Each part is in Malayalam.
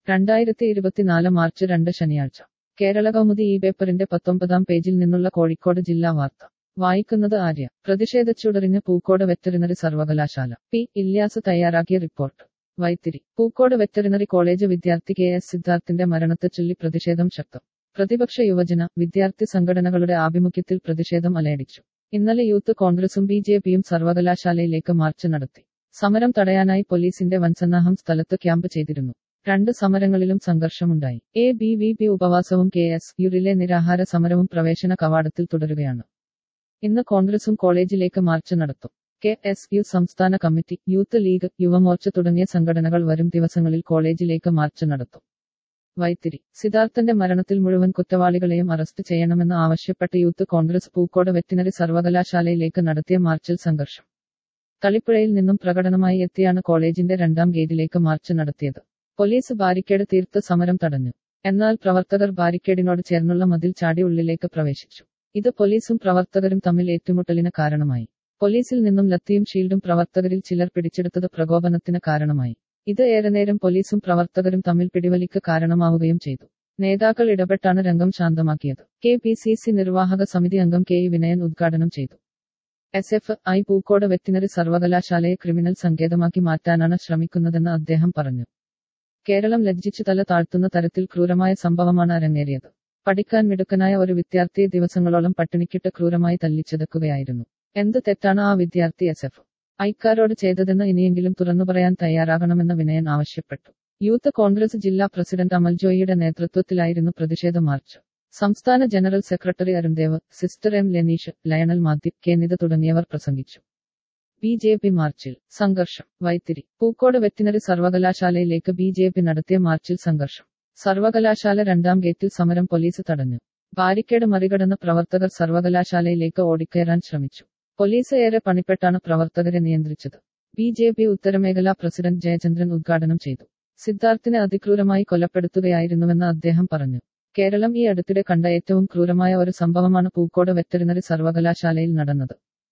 രണ്ടായിരത്തി ഇരുപത്തിനാല് മാർച്ച് രണ്ട് ശനിയാഴ്ച കേരള കൗമുദി ഈ പേപ്പറിന്റെ പത്തൊമ്പതാം പേജിൽ നിന്നുള്ള കോഴിക്കോട് ജില്ലാ വാർത്ത വായിക്കുന്നത് ആര്യ പ്രതിഷേധച്ചുടറിഞ്ഞ് പൂക്കോട് വെറ്ററിനറി സർവകലാശാല പി ഇല്യാസ് തയ്യാറാക്കിയ report Vythiri Pookode veterinary college വിദ്യാർത്ഥി കെ എസ് സിദ്ധാർത്ഥിന്റെ മരണത്തെ ചൊല്ലി പ്രതിഷേധം ശക്തം പ്രതിപക്ഷ യുവജന വിദ്യാർത്ഥി സംഘടനകളുടെ ആഭിമുഖ്യത്തിൽ പ്രതിഷേധം അലയടിച്ചു ഇന്നലെ യൂത്ത് കോൺഗ്രസും ബി ജെ പിയും സർവകലാശാലയിലേക്ക് മാർച്ച് നടത്തി സമരം തടയാനായി പോലീസിന്റെ വൻസന്നാഹം സ്ഥലത്ത് ക്യാമ്പ് ചെയ്തിരുന്നു രണ്ട് സമരങ്ങളിലും സംഘർഷമുണ്ടായി എ ബി വി പി ഉപവാസവും കെ എസ് യുരിലെ നിരാഹാര സമരവും പ്രവേശന കവാടത്തിൽ തുടരുകയാണ് ഇന്ന് കോൺഗ്രസും കോളേജിലേക്ക് മാർച്ച് നടത്തും കെ എസ് യു സംസ്ഥാന കമ്മിറ്റി യൂത്ത് ലീഗ് യുവമോർച്ച തുടങ്ങിയ സംഘടനകൾ വരും ദിവസങ്ങളിൽ കോളേജിലേക്ക് മാർച്ച് നടത്തും വൈത്തിരി സിദ്ധാർത്ഥന്റെ മരണത്തിൽ മുഴുവൻ കുറ്റവാളികളെയും അറസ്റ്റ് ചെയ്യണമെന്ന് ആവശ്യപ്പെട്ട് യൂത്ത് കോൺഗ്രസ് പൂക്കോട് വെറ്റിനറി സർവകലാശാലയിലേക്ക് നടത്തിയ മാർച്ചിൽ സംഘർഷം തളിപ്പുഴയിൽ നിന്നും പ്രകടനമായി എത്തിയാണ് കോളേജിന്റെ രണ്ടാം ഗേറ്റിലേക്ക് മാർച്ച് നടത്തിയത് പോലീസ് ബാരിക്കേഡ് തീർത്ത് സമരം തടഞ്ഞു എന്നാൽ പ്രവർത്തകർ ബാരിക്കേഡിനോട് ചേർന്നുള്ള മതിൽ ചാടി ഉള്ളിലേക്ക് പ്രവേശിച്ചു ഇത് പോലീസും പ്രവർത്തകരും തമ്മിൽ ഏറ്റുമുട്ടലിന് കാരണമായി പോലീസിൽ നിന്നും ലത്തിയും ഷീൽഡും പ്രവർത്തകരിൽ ചിലർ പിടിച്ചെടുത്തത് പ്രകോപനത്തിന് കാരണമായി ഇത് ഏറെ നേരം പോലീസും പ്രവർത്തകരും തമ്മിൽ പിടിവലിക്ക് കാരണമാവുകയും ചെയ്തു നേതാക്കൾ ഇടപെട്ടാണ് രംഗം ശാന്തമാക്കിയത് കെ പി സി സി നിർവാഹക സമിതി അംഗം കെ ഇ വിനയൻ ഉദ്ഘാടനം ചെയ്തു S F I Pookode veterinary criminal ക്രിമിനൽ സങ്കേതമാക്കി മാറ്റാനാണ് ശ്രമിക്കുന്നതെന്ന് അദ്ദേഹം പറഞ്ഞു കേരളം ലജ്ജിച്ചു തല താഴ്ത്തുന്ന തരത്തിൽ ക്രൂരമായ സംഭവമാണ് അരങ്ങേറിയത് പഠിക്കാൻ മിടുക്കനായ ഒരു വിദ്യാർത്ഥിയെ ദിവസങ്ങളോളം പട്ടിണിക്കിട്ട് ക്രൂരമായി തല്ലിച്ചതക്കുകയായിരുന്നു എന്ത് തെറ്റാണ് ആ വിദ്യാർത്ഥി എസ് എഫ് ഐക്കാരോട് ചെയ്തതെന്ന് ഇനിയെങ്കിലും തുറന്നു പറയാൻ തയ്യാറാകണമെന്ന് വിനയൻ ആവശ്യപ്പെട്ടു യൂത്ത് കോൺഗ്രസ് ജില്ലാ പ്രസിഡന്റ് അമൽ ജോയിയുടെ നേതൃത്വത്തിലായിരുന്നു പ്രതിഷേധ മാർച്ച് സംസ്ഥാന general secretary Arundev sister M Leneesh Lionel മാദ്യപ് കെന്നിത തുടങ്ങിയവർ പ്രസംഗിച്ചു ബി ജെ പി മാർച്ചിൽ സംഘർഷം വൈത്തിരി പൂക്കോട് വെറ്റിനറി സർവകലാശാലയിലേക്ക് ബി ജെ പി നടത്തിയ മാർച്ചിൽ സംഘർഷം സർവകലാശാല രണ്ടാം ഗേറ്റിൽ സമരം പോലീസ് തടഞ്ഞു ബാരിക്കേഡ് മറികടന്ന് പ്രവർത്തകർ സർവകലാശാലയിലേക്ക് ഓടിക്കയറാൻ ശ്രമിച്ചു പോലീസ് ഏറെ പണിപ്പെട്ടാണ് പ്രവർത്തകരെ നിയന്ത്രിച്ചത് ബി ജെ പി ഉത്തരമേഖലാ പ്രസിഡന്റ് ജയചന്ദ്രൻ ഉദ്ഘാടനം ചെയ്തു സിദ്ധാർത്ഥിനെ അതിക്രൂരമായി കൊലപ്പെടുത്തുകയായിരുന്നുവെന്ന് അദ്ദേഹം പറഞ്ഞു കേരളം ഈ അടുത്തിടെ കണ്ട ഏറ്റവും ക്രൂരമായ ഒരു സംഭവമാണ് പൂക്കോട് വെറ്ററിനറി സർവകലാശാലയിൽ നടന്നത്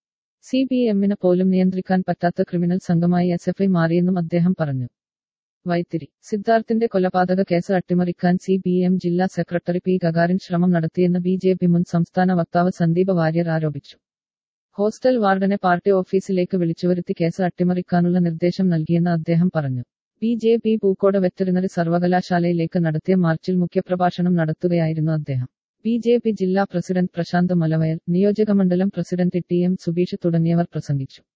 സി പി എമ്മിന് പോലും നിയന്ത്രിക്കാൻ പറ്റാത്ത ക്രിമിനൽ സംഘമായി എസ് എഫ് ഐ മാറിയെന്നും അദ്ദേഹം പറഞ്ഞു വൈത്തിരി സിദ്ധാർത്ഥിന്റെ കൊലപാതക കേസ് അട്ടിമറിക്കാൻ സി പി എം ജില്ലാ സെക്രട്ടറി പി ഗഗാറിൻ ശ്രമം നടത്തിയെന്ന് ബി ജെ പി മുൻ സംസ്ഥാന വക്താവ് സന്ദീപ് വാര്യർ ആരോപിച്ചു ഹോസ്റ്റൽ വാർഡനെ പാർട്ടി ഓഫീസിലേക്ക് വിളിച്ചുവരുത്തി കേസ് അട്ടിമറിക്കാനുള്ള നിർദ്ദേശം നൽകിയെന്ന് അദ്ദേഹം പറഞ്ഞു B J P Pookode veterinary സർവകലാശാലയിലേക്ക് നടത്തിയ മാർച്ചിൽ മുഖ്യപ്രഭാഷണം നടത്തുകയായിരുന്നു അദ്ദേഹം ബി ജെ പി ജില്ലാ പ്രസിഡന്റ് പ്രശാന്ത് മലവയൽ നിയോജകമണ്ഡലം പ്രസിഡന്റ് ടി എം സുബീഷ് തുടങ്ങിയവർ പ്രസംഗിച്ചു